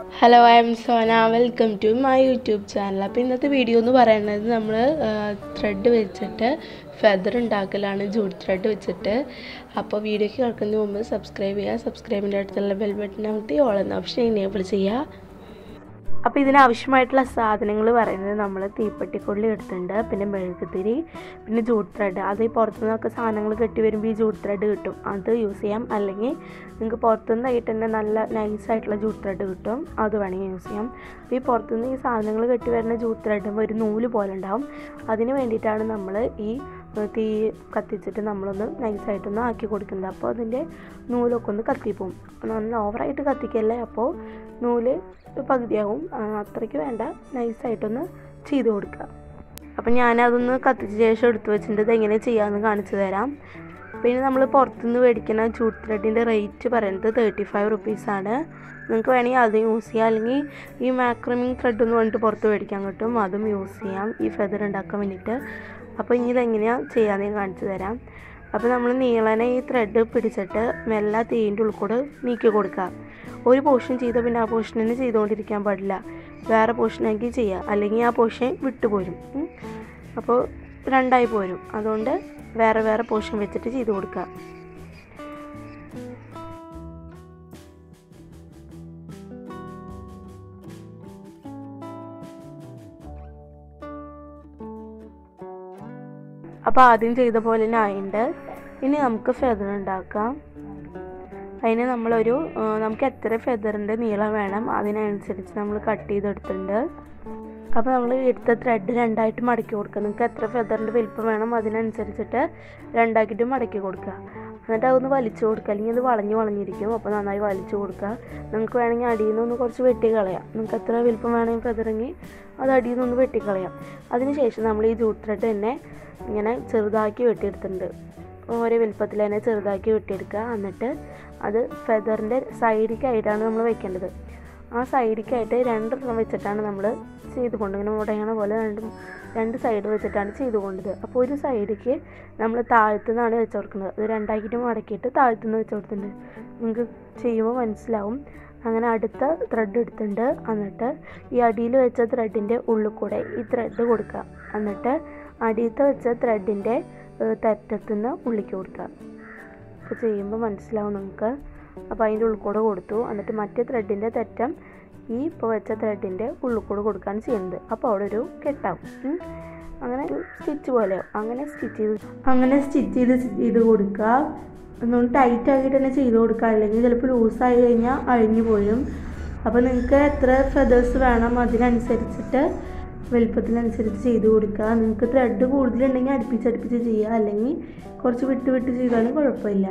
hello I'm Sona welcome to my YouTube channel അപ്പോൾ ഇന്നത്തെ video എന്ന് പറയുന്നത് നമ്മൾ ത്രെഡ് വെച്ചിട്ട് ഫെദർ ഉണ്ടാക്കലാണ് ജൂട്ട് ത്രെഡ് വെച്ചിട്ട് അപ്പോൾ വീഡിയോയ്ക്ക് കിടക്കുന്നതിന് മുമ്പ് സബ്സ്ക്രൈബ് ചെയ്യുക സബ്സ്ക്രൈബിൻ്റെ അടുത്തുള്ള ബെൽ ബട്ടൺ അമർത്തി ഓൾ എന്ന ഓപ്ഷൻ എനേബിൾ ചെയ്യുക അപ്പോൾ ഇതിനാവശ്യമായിട്ടുള്ള സാധനങ്ങൾ പറയുന്നത് നമ്മൾ തീപ്പെട്ടിക്കൊള്ളി എടുത്തിട്ടുണ്ട് പിന്നെ മെഴുകുതിരി പിന്നെ ജൂട്ട് ത്രെഡ് അത് ഈ പുറത്തുനിന്നൊക്കെ സാധനങ്ങൾ കെട്ടി വരുമ്പോൾ ഈ ജൂട്ട് ത്രെഡ് കിട്ടും അത് യൂസ് ചെയ്യാം അല്ലെങ്കിൽ നിങ്ങൾക്ക് പുറത്തുനിന്നായിട്ട് തന്നെ നല്ല നൈസായിട്ടുള്ള ജൂട്ട് ത്രെഡ് കിട്ടും അത് വേണമെങ്കിൽ യൂസ് ചെയ്യാം അപ്പോൾ ഈ പുറത്തുനിന്ന് ഈ സാധനങ്ങൾ കെട്ടി വരുന്ന ജൂട്ട് ത്രെഡ് ഒരു നൂല് പോലെ ഉണ്ടാവും അതിന് വേണ്ടിയിട്ടാണ് നമ്മൾ ഈ തീ കത്തിച്ചിട്ട് നമ്മളൊന്ന് നൈസായിട്ടൊന്ന് ആക്കി കൊടുക്കുന്നത് അപ്പോൾ അതിൻ്റെ നൂലൊക്കെ ഒന്ന് കത്തിപ്പോവും നല്ല ഓവറായിട്ട് കത്തിക്കല്ലേ അപ്പോൾ നൂല് പകുതിയാവും അത്രയ്ക്ക് വേണ്ട നൈസായിട്ടൊന്ന് ചെയ്ത് കൊടുക്കുക അപ്പം ഞാനതൊന്ന് കത്തിച്ച ശേഷം എടുത്തു വെച്ചിട്ടുണ്ട് ഇതെങ്ങനെ ചെയ്യാമെന്ന് കാണിച്ചു തരാം പിന്നെ നമ്മൾ പുറത്തുനിന്ന് മേടിക്കുന്ന ജൂട്ട് ത്രെഡിൻ്റെ റേറ്റ് പറയുന്നത് തേർട്ടി ഫൈവ് റുപ്പീസാണ് നിങ്ങൾക്ക് വേണമെങ്കിൽ അത് യൂസ് ചെയ്യാം അല്ലെങ്കിൽ ഈ മാക്രമിങ് ത്രെഡ് എന്ന് പറഞ്ഞിട്ട് പുറത്ത് മേടിക്കാൻ കിട്ടും അതും യൂസ് ചെയ്യാം ഈ ഫെദർ ഉണ്ടാക്കാൻ വേണ്ടിയിട്ട് അപ്പോൾ ഇനി ഇതെങ്ങനെയാണ് ചെയ്യാമെന്ന് ഞാൻ കാണിച്ചു തരാം അപ്പോൾ നമ്മൾ നീളനെ ഈ ത്രെഡ് പിടിച്ചിട്ട് മെല്ലെ തീൻ്റെ ഉള്ളിൽ കൂടെ നീക്കി കൊടുക്കുക ഒരു പോർഷൻ ചെയ്ത പിന്നെ ആ പോർഷൻ തന്നെ ചെയ്തുകൊണ്ടിരിക്കാൻ പാടില്ല വേറെ പോർഷനാക്കി ചെയ്യുക അല്ലെങ്കിൽ ആ പോർഷൻ വിട്ടുപോരും അപ്പോൾ രണ്ടായി പോരും അതുകൊണ്ട് വേറെ വേറെ പോർഷൻ വെച്ചിട്ട് ചെയ്ത് കൊടുക്കുക അപ്പോൾ ആദ്യം ചെയ്ത പോലെ തന്നെ ആയിട്ടുണ്ട് ഇനി നമുക്ക് ഫെദർ ഉണ്ടാക്കാം അതിന് നമ്മളൊരു നമുക്ക് എത്ര ഫെദറിൻ്റെ നീളം വേണം അതിനനുസരിച്ച് നമ്മൾ കട്ട് ചെയ്തെടുത്തിട്ടുണ്ട് അപ്പോൾ നമ്മൾ എടുത്ത ത്രെഡ് രണ്ടായിട്ട് മടക്കി കൊടുക്കുക നിങ്ങൾക്ക് എത്ര ഫെദറിൻ്റെ വലിപ്പം വേണം അതിനനുസരിച്ചിട്ട് രണ്ടാക്കിയിട്ട് മടക്കി കൊടുക്കുക എന്നിട്ട് അതൊന്ന് വലിച്ചു കൊടുക്കുക അല്ലെങ്കിൽ അത് വളഞ്ഞ് വളഞ്ഞിരിക്കും അപ്പോൾ നന്നായി വലിച്ചു കൊടുക്കുക നിങ്ങൾക്ക് വേണമെങ്കിൽ അടിയിൽ നിന്ന് ഒന്ന് കുറച്ച് വെട്ടി കളയാം നിങ്ങൾക്ക് എത്ര വലിപ്പം വേണമെങ്കിൽ ഫെദറെങ്കിൽ അത് അടിയിൽ നിന്ന് വെട്ടിക്കളയാം അതിനുശേഷം നമ്മൾ ഈ ജൂട്ട് ത്രെഡ് തന്നെ ഇങ്ങനെ ചെറുതാക്കി വെട്ടിയെടുത്തിട്ടുണ്ട് ഓരോ വലുപ്പത്തിൽ തന്നെ ചെറുതാക്കി വെട്ടിയെടുക്കുക എന്നിട്ട് അത് ഫെദറിൻ്റെ സൈഡിലേക്കായിട്ടാണ് നമ്മൾ വെക്കേണ്ടത് ആ സൈഡിലേക്കായിട്ട് രണ്ടെണ്ണം വെച്ചിട്ടാണ് നമ്മൾ ചെയ്ത് കൊണ്ട് ഇങ്ങനെ മുടയണ പോലെ രണ്ട് രണ്ട് സൈഡ് വെച്ചിട്ടാണ് ചെയ്ത് കൊണ്ടത് അപ്പോൾ ഒരു സൈഡിലേക്ക് നമ്മൾ താഴ്ത്തുനിന്നാണ് വെച്ച് കൊടുക്കുന്നത് അത് രണ്ടാക്കിയിട്ട് മടക്കിയിട്ട് താഴ്ത്തുനിന്ന് വെച്ച് കൊടുത്തിട്ടുണ്ട് നിങ്ങൾക്ക് ചെയ്യുമ്പോൾ മനസ്സിലാവും അങ്ങനെ അടുത്ത ത്രെഡ് എടുത്തിട്ടുണ്ട് എന്നിട്ട് ഈ അടിയിൽ വെച്ച ത്രെഡിൻ്റെ ഉള്ളിൽ കൂടെ ഈ ത്രെഡ് കൊടുക്കുക എന്നിട്ട് അടിയത്തെ വെച്ച ത്രെഡിൻ്റെ തെറ്റത്തുനിന്ന് ഉള്ളിക്ക് കൊടുക്കുക അപ്പോൾ ചെയ്യുമ്പോൾ മനസ്സിലാവും നമുക്ക് അപ്പോൾ അതിൻ്റെ ഉള്ളിൽ കൂടെ കൊടുത്തു എന്നിട്ട് മറ്റേ ത്രെഡിൻ്റെ തെറ്റം ഈ ഇപ്പോൾ വെച്ച ത്രെഡിൻ്റെ ഉള്ളിൽ കൂടെ കൊടുക്കുകയാണ് ചെയ്യുന്നത് അപ്പോൾ അവിടെ ഒരു കെട്ടാവും അങ്ങനെ സ്റ്റിച്ച് പോലെയാവും അങ്ങനെ സ്റ്റിച്ച് ചെയ്ത് അങ്ങനെ സ്റ്റിച്ച് ചെയ്ത് ചെയ്ത് കൊടുക്കുക ഒന്നും ടൈറ്റ് ആക്കിയിട്ട് തന്നെ ചെയ്ത് കൊടുക്കുക അല്ലെങ്കിൽ ചിലപ്പോൾ ലൂസായി കഴിഞ്ഞാൽ അഴിഞ്ഞു പോരും അപ്പോൾ നിങ്ങൾക്ക് എത്ര ഫെദേഴ്സ് വേണം അതിനനുസരിച്ചിട്ട് വലുപ്പത്തിനനുസരിച്ച് ചെയ്ത് കൊടുക്കുക നിങ്ങൾക്ക് ത്രെഡ് കൂടുതലുണ്ടെങ്കിൽ അടുപ്പിച്ച് അടുപ്പിച്ച് ചെയ്യുക അല്ലെങ്കിൽ കുറച്ച് വിട്ട് വിട്ട് ചെയ്താലും കുഴപ്പമില്ല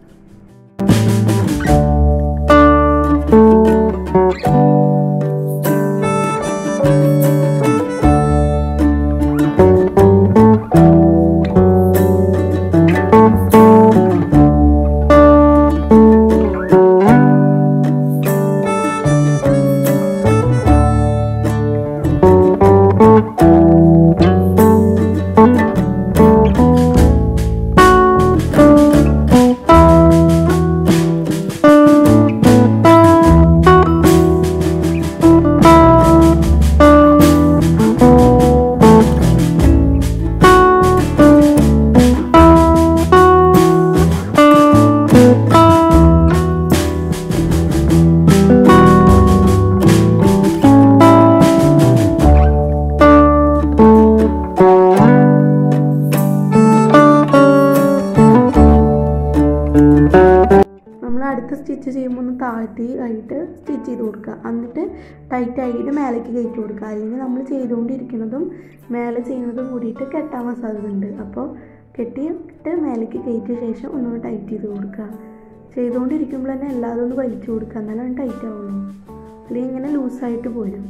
അടുത്ത് സ്റ്റിച്ച് ചെയ്യുമ്പോൾ ഒന്ന് താഴ്ത്തി ആയിട്ട് സ്റ്റിച്ച് ചെയ്ത് കൊടുക്കുക എന്നിട്ട് ടൈറ്റ് ആക്കിയിട്ട് മേലേക്ക് കയറ്റി കൊടുക്കുക അല്ലെങ്കിൽ നമ്മൾ ചെയ്തുകൊണ്ടിരിക്കുന്നതും മേലെ ചെയ്യുന്നതും കൂടിയിട്ട് കെട്ടാൻ സാധ്യതയുണ്ട് അപ്പോൾ കെട്ടിയിട്ട് മേലേക്ക് കയറ്റിയ ശേഷം ഒന്നുകൂടി ടൈറ്റ് ചെയ്ത് കൊടുക്കുക ചെയ്തുകൊണ്ടിരിക്കുമ്പോൾ തന്നെ എല്ലാതും ഒന്ന് വലിച്ചു കൊടുക്കുക എന്നാലും ടൈറ്റ് ആവുള്ളൂ അല്ലെങ്കിൽ ഇങ്ങനെ ലൂസായിട്ട് പോരും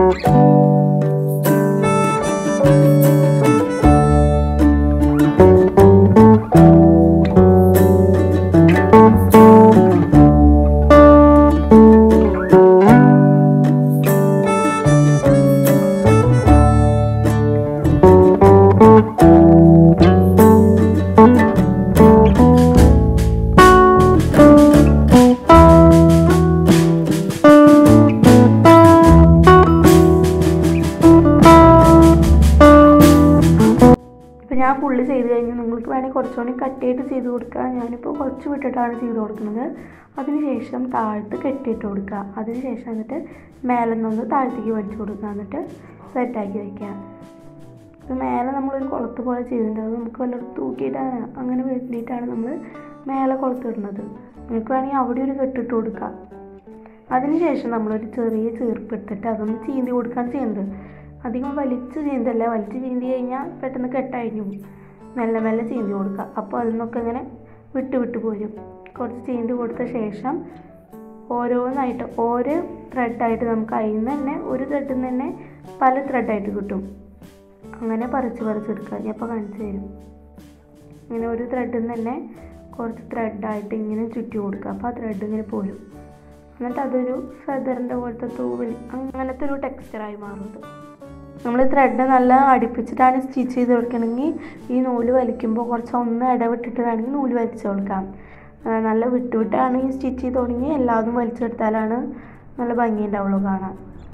ഇപ്പം ഞാൻ ഫുള്ള് ചെയ്ത് കഴിഞ്ഞ് നിങ്ങൾക്ക് വേണമെങ്കിൽ കുറച്ചുകൂടി കട്ടിയായിട്ട് ചെയ്ത് കൊടുക്കാം ഞാനിപ്പോൾ കുറച്ച് വിട്ടിട്ടാണ് ചെയ്ത് കൊടുക്കുന്നത് അതിനുശേഷം താഴത്ത് കെട്ടിയിട്ട് കൊടുക്കുക അതിനുശേഷം എന്നിട്ട് മേലെ നിന്ന് താഴത്തേക്ക് വലിച്ചു കൊടുക്കുക എന്നിട്ട് സെറ്റാക്കി വയ്ക്കുക ഇപ്പം മേലെ നമ്മളൊരു കുളത്ത് പോലെ ചെയ്തിട്ടുണ്ട് അത് നമുക്ക് വല്ലതും തൂക്കിയിട്ടാണ് അങ്ങനെ വേണ്ടിയിട്ടാണ് നമ്മൾ മേലെ കുളത്തിടുന്നത് നിങ്ങൾക്ക് വേണമെങ്കിൽ അവിടെ ഒരു കെട്ടിട്ട് കൊടുക്കാം അതിനുശേഷം നമ്മളൊരു ചെറിയ ചീർപ്പ് എടുത്തിട്ട് അതൊന്ന് ചീന്തി കൊടുക്കുകയാണ് ചെയ്യുന്നത് അധികം വലിച്ച് ചീന്തല്ല വലിച്ച് ചീന്തി കഴിഞ്ഞാൽ പെട്ടെന്ന് കെട്ടഴിഞ്ഞു പോകും മെല്ലെ മെല്ലെ ചീന്തി കൊടുക്കുക അപ്പോൾ അതിൽ നിന്നൊക്കെ ഇങ്ങനെ വിട്ട് വിട്ട് പോരും കുറച്ച് ചീന്തി കൊടുത്ത ശേഷം ഓരോന്നായിട്ട് ഓരോ ത്രെഡായിട്ട് നമുക്ക് അതിൽ നിന്ന് തന്നെ ഒരു ത്രെഡിൽ നിന്ന് തന്നെ പല ത്രെഡായിട്ട് കിട്ടും അങ്ങനെ പറിച്ച് പറിച്ചെടുക്കുക ഞാൻ ഇപ്പോൾ കാണിച്ചു തരും ഇങ്ങനെ ഒരു ത്രെഡിൽ നിന്ന് തന്നെ കുറച്ച് ത്രെഡായിട്ട് ഇങ്ങനെ ചുറ്റി കൊടുക്കുക അപ്പോൾ ആ ത്രെഡ് ഇങ്ങനെ പോരും എന്നിട്ട് അതൊരു ഫെദറിൻ്റെ പോലത്തെ തൂവൽ അങ്ങനത്തെ ഒരു ടെക്സ്ചറായി മാറുന്നത് നമ്മൾ ത്രെഡ് നല്ല അടുപ്പിച്ചിട്ടാണ് സ്റ്റിച്ച് ചെയ്ത് കൊടുക്കണമെങ്കിൽ ഈ നൂല് വലിക്കുമ്പോൾ കുറച്ച് ഒന്ന് ഇടവിട്ടിട്ട് വേണമെങ്കിൽ നൂല് വലിച്ചു കൊടുക്കാം ആ, നല്ല വിട്ടുവിട്ടാണ് ഈ സ്റ്റിച്ച് ചെയ്ത് തുടങ്ങി എല്ലാതും വലിച്ചെടുത്താലാണ് നല്ല ഭംഗി ഉണ്ടാവുള്ളൂ കാണാൻ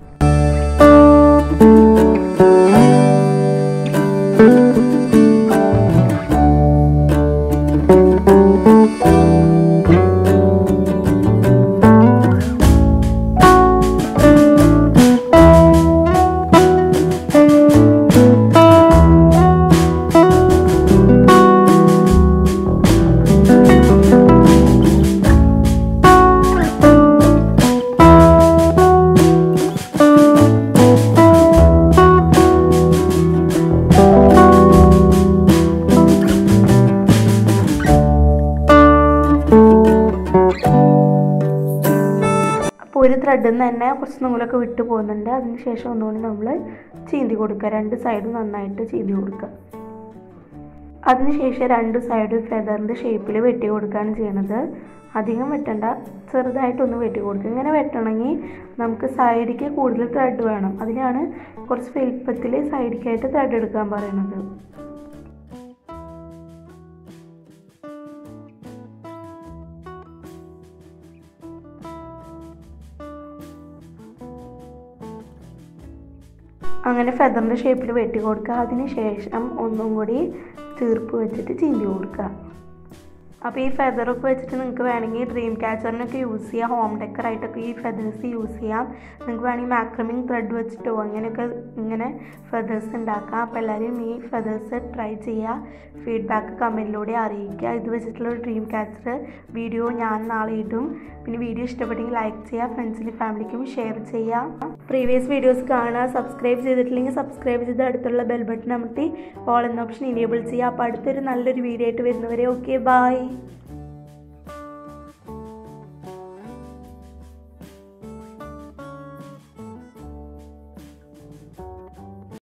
അപ്പോൾ ഒരു ത്രെഡിൽ നിന്ന് തന്നെ കുറച്ച് നൂലൊക്കെ വിട്ട് പോകുന്നുണ്ട് അതിന് ശേഷം ഒന്നുകൂടി നമ്മൾ ചീന്തി കൊടുക്കുക രണ്ട് സൈഡും നന്നായിട്ട് ചീന്തി കൊടുക്കുക അതിനുശേഷം രണ്ട് സൈഡും ഫെദറിൻ്റെ ഷേപ്പിൽ വെട്ടി കൊടുക്കുകയാണ് ചെയ്യണത് അധികം വെട്ടണ്ട ചെറുതായിട്ടൊന്ന് വെട്ടി കൊടുക്കുക ഇങ്ങനെ വെട്ടണമെങ്കിൽ നമുക്ക് സൈഡിലേക്ക് കൂടുതൽ ത്രെഡ് വേണം അതിനാണ് കുറച്ച് വലിപ്പത്തിൽ സൈഡിലേക്കായിട്ട് ത്രെഡ് എടുക്കാൻ പറയുന്നത് അങ്ങനെ ഫെദറിൻ്റെ ഷേപ്പിൽ വെട്ടി കൊടുക്കുക അതിന് ശേഷം ഒന്നും കൂടി ചീർപ്പ് വെച്ചിട്ട് ചീന്തി കൊടുക്കുക അപ്പോൾ ഈ ഫെദറൊക്കെ വെച്ചിട്ട് നിങ്ങൾക്ക് വേണമെങ്കിൽ ഡ്രീം ക്യാച്ചറിനൊക്കെ യൂസ് ചെയ്യാം ഹോം ഡെക്കറായിട്ടൊക്കെ ഈ ഫെദേഴ്സ് യൂസ് ചെയ്യാം നിങ്ങൾക്ക് വേണമെങ്കിൽ മാക്രമിങ് ത്രെഡ് വെച്ചിട്ടോ അങ്ങനെയൊക്കെ ഇങ്ങനെ ഫെദേഴ്സ് ഉണ്ടാക്കാം അപ്പോൾ എല്ലാവരും ഈ ഫെദേഴ്സ് ട്രൈ ചെയ്യുക ഫീഡ്ബാക്ക് കമൻറ്റിലൂടെ അറിയിക്കുക ഇത് വെച്ചിട്ടുള്ള ഒരു ഡ്രീം ക്യാച്ചർ വീഡിയോ ഞാൻ നാളെ ഇടും പിന്നെ വീഡിയോ ഇഷ്ടപ്പെട്ടെങ്കിൽ ലൈക്ക് ചെയ്യുക ഫ്രണ്ട്സിനും ഫാമിലിക്കും ഷെയർ ചെയ്യുക പ്രീവിയസ് വീഡിയോസ് കാണുക സബ്സ്ക്രൈബ് ചെയ്തിട്ടില്ലെങ്കിൽ സബ്സ്ക്രൈബ് ചെയ്ത് അടുത്തുള്ള ബെൽ ബട്ടൺ അമർത്തി ഓൾ എന്ന ഓപ്ഷൻ ഇനേബിൾ ചെയ്യുക അപ്പോൾ അടുത്തൊരു നല്ലൊരു വീഡിയോ ആയിട്ട് വരുന്നവരെ ഓക്കെ ബൈ